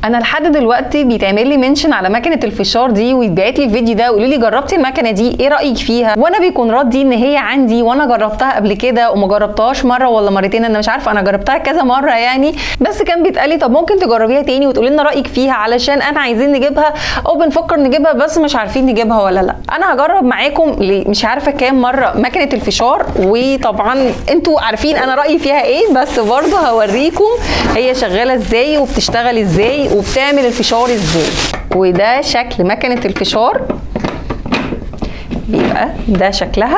انا لحد دلوقتي بيتعمل لي منشن على مكنه الفشار دي ويتبعت لي الفيديو ده ويقولوا لي جربتي المكنه دي ايه رايك فيها وانا بيكون ردي ان هي عندي وانا جربتها قبل كده وما جربتهاش مره ولا مرتين انا مش عارفه انا جربتها كذا مره يعني بس كان بيتقال لي طب ممكن تجربيها تاني وتقولي لنا رايك فيها علشان انا عايزين نجيبها او بنفكر نجيبها بس مش عارفين نجيبها ولا لا انا هجرب معاكم ل- مش عارفه كام مره مكنه الفشار وطبعا انتوا عارفين انا رايي فيها ايه بس برضه هوريكم هي شغاله ازاي وبتشتغل ازاي وبتعمل الفشار ازاي وده شكل مكنه الفشار بيبقى ده شكلها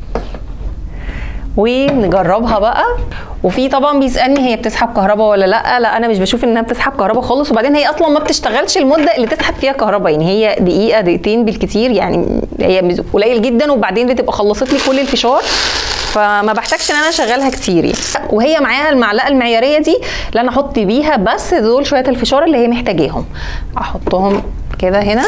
ونجربها بقى وفي طبعا بيسالني هي بتسحب كهرباء ولا لا لا انا مش بشوف انها بتسحب كهرباء خالص وبعدين هي اصلا ما بتشتغلش المده اللي تسحب فيها كهرباء يعني هي دقيقه دقيقتين بالكتير يعني هي مز- قليل جدا وبعدين بتبقى خلصت لي كل الفشار فما بحتاجش ان انا اشغلها كتير يعني وهي معاها المعلقه المعياريه دي اللي انا احط بيها بس دول شويه الفشار اللي هي محتاجاهم احطهم كده هنا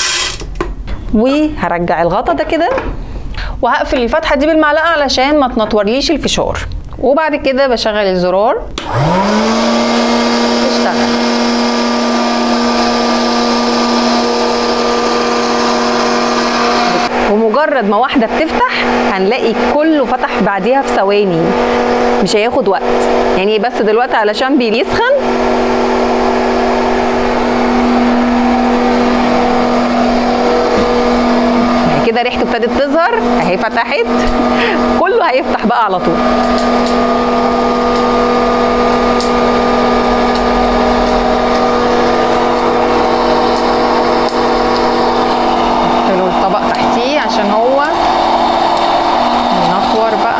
وهرجع الغطا ده كده وهقفل الفتحه دي بالمعلقه علشان ما تنطورليش الفشار وبعد كده بشغل الزرار تشتغل ومجرد ما واحده بتفتح هنلاقي كله فتح بعديها في ثواني مش هياخد وقت يعني بس دلوقتي علشان بيسخن يعني كده ريحته ابتدت تظهر اهي فتحت كله هيفتح بقى على طول له الطبق تحتيه عشان هو ينطور بقى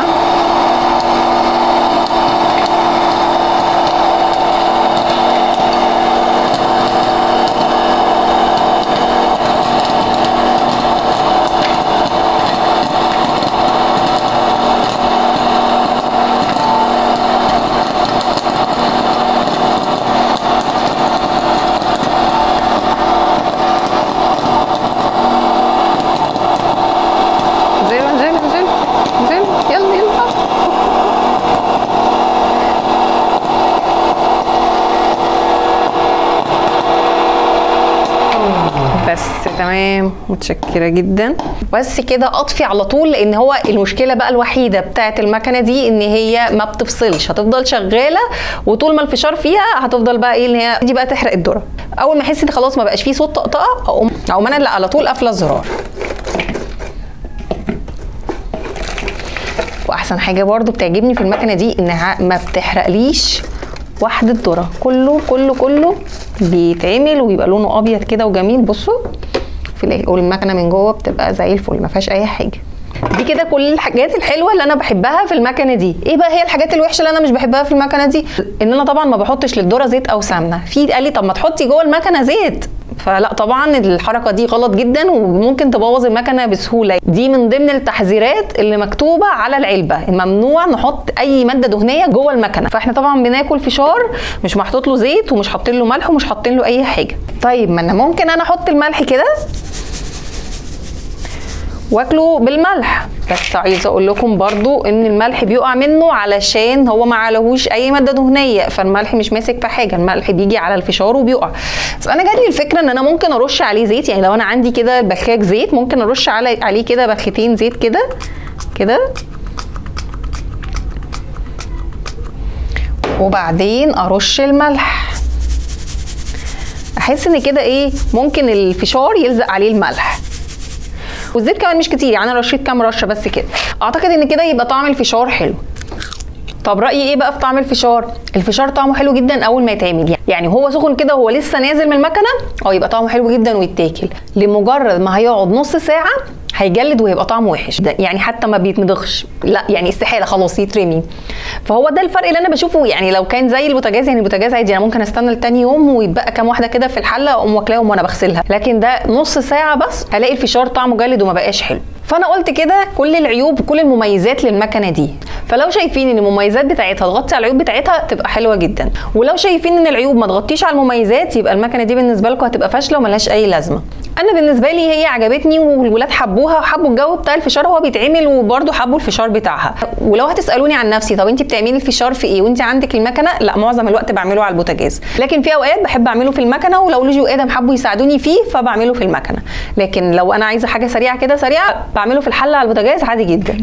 انزلوا انزلوا انزلوا انزلوا يلا يلا بس تمام متشكرة جدا بس كده اطفي على طول لان هو المشكلة بقى الوحيدة بتاعت المكنة دي ان هي ما بتفصلش هتفضل شغالة وطول ما الفشار فيها هتفضل بقى ايه اللي هي دي بقى تحرق الذرة اول ما احس ان خلاص ما بقاش فيه صوت طقطقة اقوم اقوم انا اللي على طول قافلة الزرار واحسن حاجه برضو بتعجبني في المكنه دي انها ما بتحرقليش واحده ذره كله كله كله بيتعمل ويبقى لونه ابيض كده وجميل بصوا في الآخر- والمكنه من جوه بتبقى زي الفل ما فيهاش اي حاجه دي كده كل الحاجات الحلوه اللي انا بحبها في المكنه دي ايه بقى هي الحاجات الوحشه اللي انا مش بحبها في المكنه دي ان انا طبعا ما بحطش للذره زيت او سمنه في قال لي طب ما تحطي جوه المكنه زيت فلا طبعا الحركه دي غلط جدا وممكن تبوظ المكنه بسهوله دي من ضمن التحذيرات اللي مكتوبه على العلبه ممنوع نحط اي ماده دهنيه جوه المكنه فاحنا طبعا بناكل فشار مش محطوط له زيت ومش حاطين له ملح ومش حاطين له اي حاجه طيب ما انا ممكن انا احط الملح كده واكله بالملح بس عايزه اقول لكم برضو ان الملح بيقع منه علشان هو ما عليهوش اي ماده دهنيه فالملح مش ماسك في حاجه الملح بيجي على الفشار وبيقع بس انا جاتلي الفكره ان انا ممكن ارش عليه زيت يعني لو انا عندي كده بخاك زيت ممكن ارش علي عليه كده بختين زيت كده كده وبعدين ارش الملح احس ان كده ايه ممكن الفشار يلزق عليه الملح والزيت كمان مش كتير يعني انا رشيت كام رشه بس كده اعتقد ان كده يبقى طعم الفشار حلو طب رايي ايه بقى في طعم الفشار الفشار طعمه حلو جدا اول ما يتعمل يعني هو سخن كده وهو لسه نازل من المكنه اه يبقى طعمه حلو جدا ويتاكل لمجرد ما هيقعد نص ساعه هيجلد وهيبقى طعمه وحش ده يعني حتى ما بيتمضغش لا يعني استحاله خلاص يترمي فهو ده الفرق اللي انا بشوفه يعني لو كان زي البوتاجاز يعني البوتاجاز عادي انا ممكن استنى لتاني يوم ويبقى كام واحده كده في الحله اقوم واكلاهم وانا بغسلها لكن ده نص ساعه بس الاقي الفشار طعمه جلد وما بقاش حلو فانا قلت كده كل العيوب وكل المميزات للمكنه دي فلو شايفين ان المميزات بتاعتها تغطي على العيوب بتاعتها تبقى حلوه جدا ولو شايفين ان العيوب ما تغطيش على المميزات يبقى المكنه دي بالنسبه لكم هتبقى فاشله وملهاش اي لازمه انا بالنسبه لي هي عجبتني والولاد حبوها وحبوا الجو بتاع الفشار هو بيتعمل وبرده حبوا الفشار بتاعها ولو هتسالوني عن نفسي طب انت بتعملي الفشار في ايه وانت عندك المكنه لا معظم الوقت بعمله على البوتاجاز لكن في اوقات بحب اعمله في المكنه ولو لوجي وادم حبوا يساعدوني فيه فبعمله في المكنه لكن لو انا عايزه حاجه سريعه كده سريعه بعمله في الحله على البوتاجاز عادي جدا